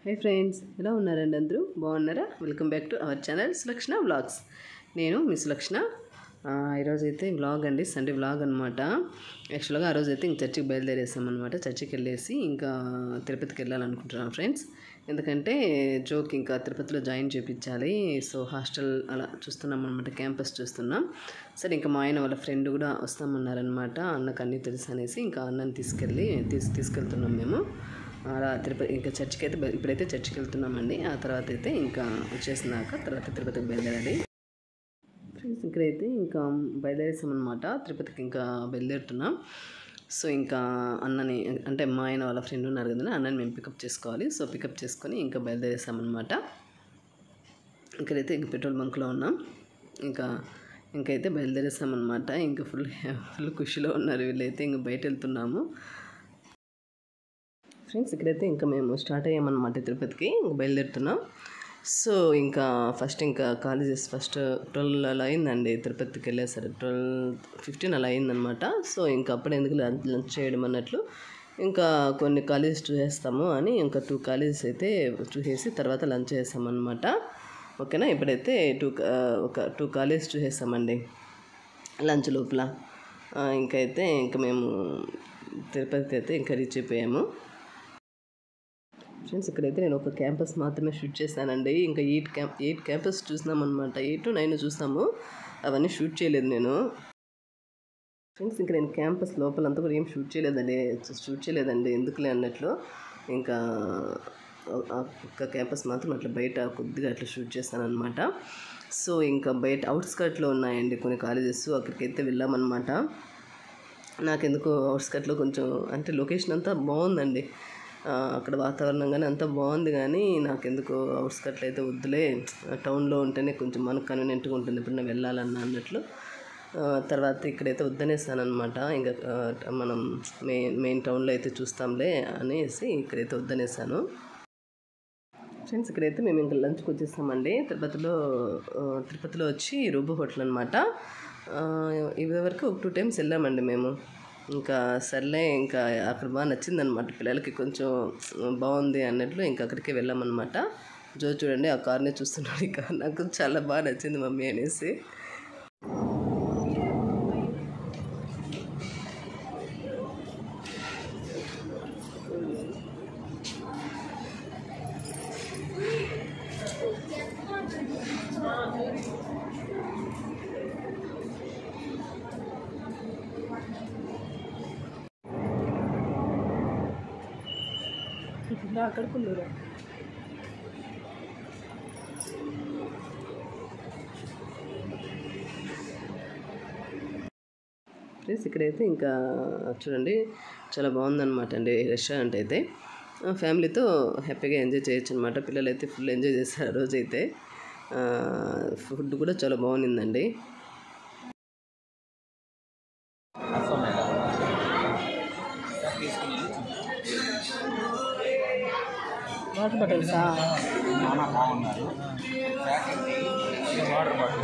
hi friends ఎలా ఉన్నారండి అందరూ బాగున్నారా welcome back to our channel Sulakshana vlogs నేను మీ సులక్షణ ఆ, ఈరోజు అయితే వ్లాగ్ అండి సండే వ్లాగ్ అనమాట యాక్చువల్గా ఆ రోజు అయితే ఇంక చర్చికి బయలుదేరేసాం అనమాట చర్చికి వెళ్ళేసి ఇంకా తిరుపతికి వెళ్ళాలనుకుంటున్నాను ఫ్రెండ్స్ ఎందుకంటే జోక్ ఇంకా తిరుపతిలో జాయిన్ చేయించాలి సో హాస్టల్ అలా చూస్తున్నాం అనమాట క్యాంపస్ చూస్తున్నాం సరే ఇంకా మా ఆయన వాళ్ళ ఫ్రెండ్ కూడా వస్తామన్నారనమాట అన్నకు అన్నీ తెలుసు అనేసి ఇంకా అన్నని తీసుకెళ్ళి తీసు తీసుకెళ్తున్నాం మేము అలా తిరుపతి ఇంకా చర్చికి అయితే బయ- ఇప్పుడైతే చర్చికి వెళ్తున్నామండి ఆ తర్వాత అయితే ఇంకా వచ్చేసినాక తర్వాత తిరుపతికి బయలుదేరాలి ఫ్రెండ్స్ ఇక్కడైతే ఇంకా బయలుదేరేసామన్నమాట తిరుపతికి ఇంకా బయలుదేరుతున్నాం సో ఇంకా అన్నని అంటే మా ఆయన వాళ్ళ ఫ్రెండ్ ఉన్నారు కదా అన్నని మేము పికప్ చేసుకోవాలి సో పికప్ చేసుకొని ఇంకా బయలుదేరేసామన్నమాట ఇక్కడైతే ఇంక పెట్రోల్ బంక్లో ఉన్నాం ఇంకా ఇంకైతే బయలుదేరేసామన్నమాట ఇంకా ఫుల్ ఫుల్ ఖుషిలో ఉన్నారు వీళ్ళైతే ఇంక బయట వెళ్తున్నాము ఫ్రెండ్స్ ఇక్కడైతే ఇంకా మేము స్టార్ట్ అయ్యామన్నమాట తిరుపతికి ఇంకా బయలుదేరుతున్నాం సో ఇంకా ఫస్ట్ ఇంకా కాలేజెస్ ఫస్ట్ ట్వెల్వ్ అలా అయిందండి తిరుపతికి వెళ్ళేసరి ట్వెల్వ్ ఫిఫ్టీన్ అలా అయిందనమాట సో ఇంకా అప్పుడు ఎందుకు లంచ్ లంచ్ చేయడం అన్నట్లు ఇంకా కొన్ని కాలేజెస్ చూసేస్తాము అని ఇంకా టూ కాలేజెస్ అయితే చూసేసి తర్వాత లంచ్ చేసామన్నమాట ఓకేనా ఇప్పుడైతే టూ ఒక టూ కాలేజెస్ చూసేసామండి లంచ్ లోపల ఆ, ఇంకైతే ఇంకా మేము తిరుపతికి అయితే ఇంకా రీచ్ అయిపోయాము ఫ్రెండ్స్ ఇక్కడైతే నేను ఒక క్యాంపస్ మాత్రమే షూట్ చేశానండి ఇంకా ఎయిట్ క్యాంప్ ఎయిట్ క్యాంపస్ చూసినామన్నమాట ఎయిట్ నైన్ చూసాము అవన్నీ షూట్ చేయలేదు నేను ఫ్రెండ్స్ ఇంకా నేను క్యాంపస్ లోపలంతా కూడా ఏం షూట్ చేయలేదండి షూట్ చేయలేదండి ఎందుకులే అన్నట్లు ఇంకా ఆ ఒక్క క్యాంపస్ మాత్రం అట్లా బయట కొద్దిగా అట్లా షూట్ చేస్తాను అనమాట సో ఇంకా బయట అవుట్స్కట్లో ఉన్నాయండి కొన్ని కాలేజెస్ అక్కడికైతే వెళ్ళామన్నమాట నాకెందుకో అవుట్స్కట్లో కొంచెం అంటే లొకేషన్ అంతా బాగుందండి ఆ, అక్కడ వాతావరణం కానీ అంతా బాగుంది కానీ నాకెందుకో అవుట్స్కట్లో అయితే వద్దులే టౌన్లో ఉంటేనే కొంచెం మనకు కన్వీనియంట్గా ఉంటుంది ఎప్పుడైనా వెళ్ళాలన్నా అన్నట్లు ఆ, తర్వాత ఇక్కడైతే వద్దనేసానమాట ఇంకా ఆ, మనం మెయిన్ మెయిన్ టౌన్లో అయితే చూస్తాంలే అనేసి ఇక్కడైతే వద్దనేసాను ఫ్రెండ్స్ ఇక్కడైతే మేము ఇంకా లంచ్కి వచ్చేసామండి తిరుపతిలో ఆ, తిరుపతిలో వచ్చి రూబు హోటల్ అనమాట ఇది వరకు ఒక టూ టైమ్స్ వెళ్ళామండి మేము ఇంకా సర్లే ఇంకా అక్కడ బాగా నచ్చిందనమాట పిల్లలకి కొంచెం బాగుంది అన్నట్లు ఇంకా అక్కడికే వెళ్ళామన్నమాట జో చూడండి ఆ కార్ని చూస్తున్నాడు ఇక నాకు చాలా బాగా నచ్చింది మమ్మీ అనేసి అక్కడికున్నారు ఫ్రెండ్స్ ఇక్కడైతే ఇంకా చూడండి చాలా బాగుందన్నమాట అండి రెస్టారెంట్ అయితే ఆ, ఫ్యామిలీతో హ్యాపీగా ఎంజాయ్ చేయొచ్చు అనమాట పిల్లలు అయితే ఫుల్ ఎంజాయ్ చేస్తారు ఆ రోజు అయితే ఆ, ఫుడ్ కూడా చాలా బాగుండిందండి వాటర్ బాటిల్సా నాన్న బాగున్నారు వాటర్ బాటిల్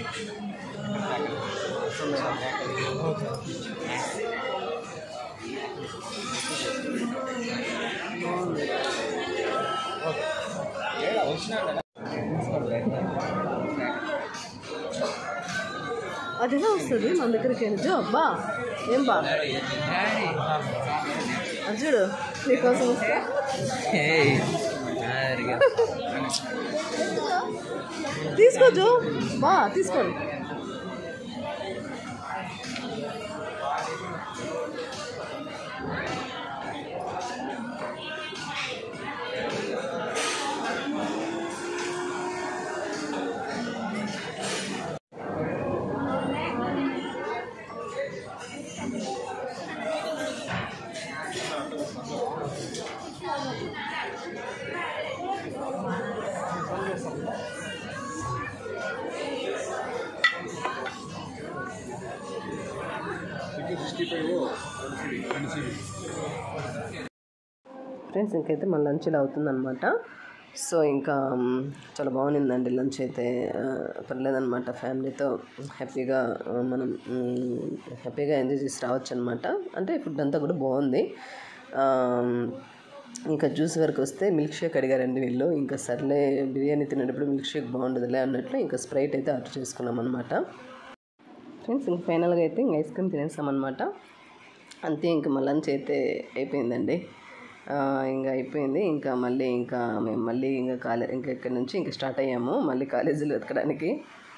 వచ్చినా కదా అది ఎలా వస్తుంది మన దగ్గరికి జో అబ్బా ఏం బా అది చూడు నీకోసం వస్తా తీసుకో జో బా తీసుకోండి ఫ్రెండ్స్ ఇంకైతే మన లంచ్ ఇలా అవుతుందన్నమాట సో ఇంకా మ్, చాలా బాగుండిందండి లంచ్ అయితే ఆ, పర్లేదన్నమాట ఫ్యామిలీతో హ్యాపీగా ఆ, మనం మ్, హ్యాపీగా ఎంజాయ్ చేసి రావచ్చు అనమాట అంటే ఫుడ్ అంతా కూడా బాగుంది ఆ, ఇంకా జ్యూస్ వరకు వస్తే మిల్క్ షేక్ అడిగారండి వీళ్ళు ఇంకా సర్లే బిర్యానీ తినేటప్పుడు మిల్క్ షేక్ బాగుండదులే అన్నట్లు ఇంకా స్ప్రైట్ అయితే ఆర్డర్ చేసుకున్నాం అనమాట ఫ్రెండ్స్ ఇంక ఫైనల్గా అయితే ఇంక ఐస్ క్రీమ్ తినేసామన్నమాట అంతే ఇంకా మా లంచ్ అయితే అయిపోయిందండి ఆ, ఇంకా అయిపోయింది ఇంకా మళ్ళీ ఇంకా మేము మళ్ళీ ఇంకా కాలే ఇంకా ఇక్కడ నుంచి ఇంకా స్టార్ట్ అయ్యాము మళ్ళీ కాలేజీలో వెతకడానికి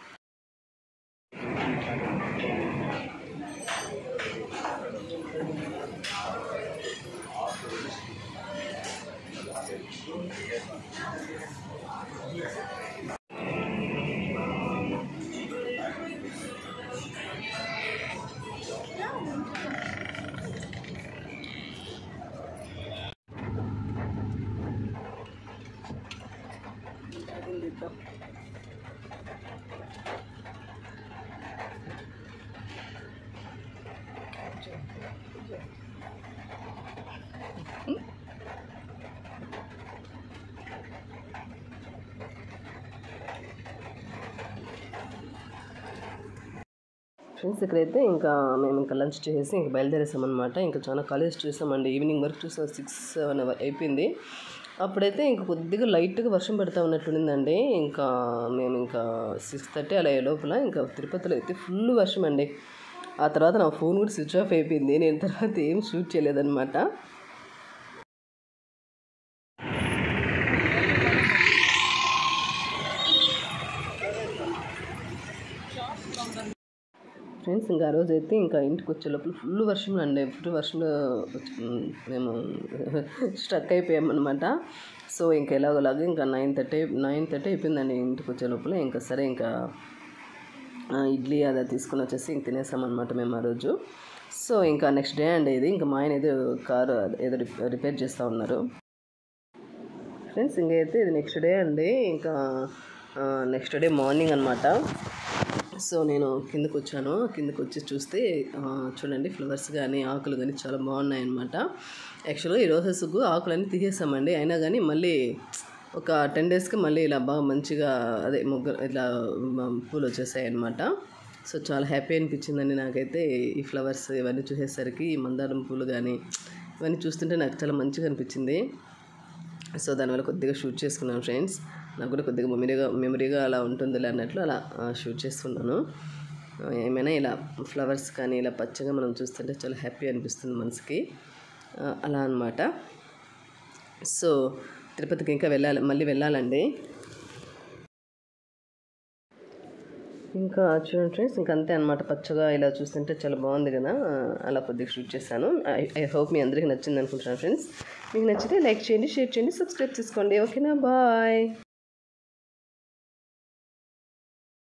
ఫ్రెండ్స్ ఇక్కడైతే ఇంకా మేము ఇంకా లంచ్ చేసి ఇంకా బయలుదేరేసామన్నమాట ఇంకా చాలా కాలేజ్ చూసామండి ఈవినింగ్ వరకు చూసాం సిక్స్ సెవెన్ అయిపోయింది అప్పుడైతే ఇంకా కొద్దిగా లైట్గా వర్షం పడతా ఉన్నట్లుండిందండి ఇంకా మేము ఇంకా సిక్స్ థర్టీ అలా అయ్యే లోపల ఇంకా తిరుపతిలో అయితే ఫుల్ వర్షం అండి ఆ తర్వాత నా ఫోన్ కూడా స్విచ్ ఆఫ్ అయిపోయింది నేను తర్వాత ఏం షూట్ చేయలేదన్నమాట ఫ్రెండ్స్ ఇంకా ఆ రోజు అయితే ఇంకా ఇంటికి వచ్చే లోపల ఫుల్ వర్షం అండి ఫుల్ వర్షంలో వచ్చి- ఉమ్, మేము స్ట్రక్ అయిపోయామన్నమాట సో ఇంకా ఎలాగోలాగా ఇంకా నైన్ థర్టీ నైన్ థర్టీ అయిపోయిందండి ఇంటికి వచ్చే లోపల ఇంకా సరే ఇంకా ఆ, ఇడ్లీ అదే తీసుకుని వచ్చేసి ఇంక తినేసామన్నమాట మేము ఆ రోజు సో ఇంకా నెక్స్ట్ డే అండి ఇది ఇంకా మా ఆయన ఏదో కారు ఏదో రిప- రిపేర్ చేస్తూ ఉన్నారు ఫ్రెండ్స్ ఇంకైతే ఇది నెక్స్ట్ డే అండి ఇంకా నెక్స్ట్ డే మార్నింగ్ అనమాట సో నేను కిందకు వచ్చాను కిందకు వచ్చి చూస్తే ఆ, చూడండి ఫ్లవర్స్ కానీ ఆకులు కానీ చాలా బాగున్నాయి అనమాట యాక్చువల్గా ఈ రోజెస్కు ఆకులన్నీ తీసేసామండి అయినా కానీ మళ్ళీ ఒక టెన్ డేస్కి మళ్ళీ ఇలా బాగా మంచిగా అదే ముగ్గురు ఇట్లా మ- పూలు వచ్చేసాయి అనమాట సో చాలా హ్యాపీ అనిపించిందండి నాకైతే ఈ ఫ్లవర్స్ ఇవన్నీ చూసేసరికి ఈ మందారం పూలు కానీ ఇవన్నీ చూస్తుంటే నాకు చాలా మంచిగా అనిపించింది సో దానివల్ల కొద్దిగా షూట్ చేసుకున్నాను ఫ్రెండ్స్ నాకు కూడా కొద్దిగా మెమరీగా మెమరీగా అలా ఉంటుందిలే అన్నట్లు అలా ఆ, షూట్ చేసుకున్నాను ఆ, ఏమైనా ఇలా ఫ్లవర్స్ కానీ ఇలా పచ్చగా మనం చూస్తుంటే చాలా హ్యాపీ అనిపిస్తుంది మనసుకి ఆ, అలా అన్నమాట సో తిరుపతికి ఇంకా వెళ్ళాలి మళ్ళీ వెళ్ళాలండి ఇంకా చూడండి ఫ్రెండ్స్ ఇంకా అంతే అనమాట పచ్చగా ఇలా చూస్తుంటే చాలా బాగుంది కదా అలా కొద్దిగా షూట్ చేశాను ఐ ఐ హోప్ మీ అందరికీ నచ్చింది అనుకుంటున్నాను ఫ్రెండ్స్ మీకు నచ్చితే లైక్ చేయండి షేర్ చేయండి సబ్స్క్రైబ్ చేసుకోండి ఓకేనా బాయ్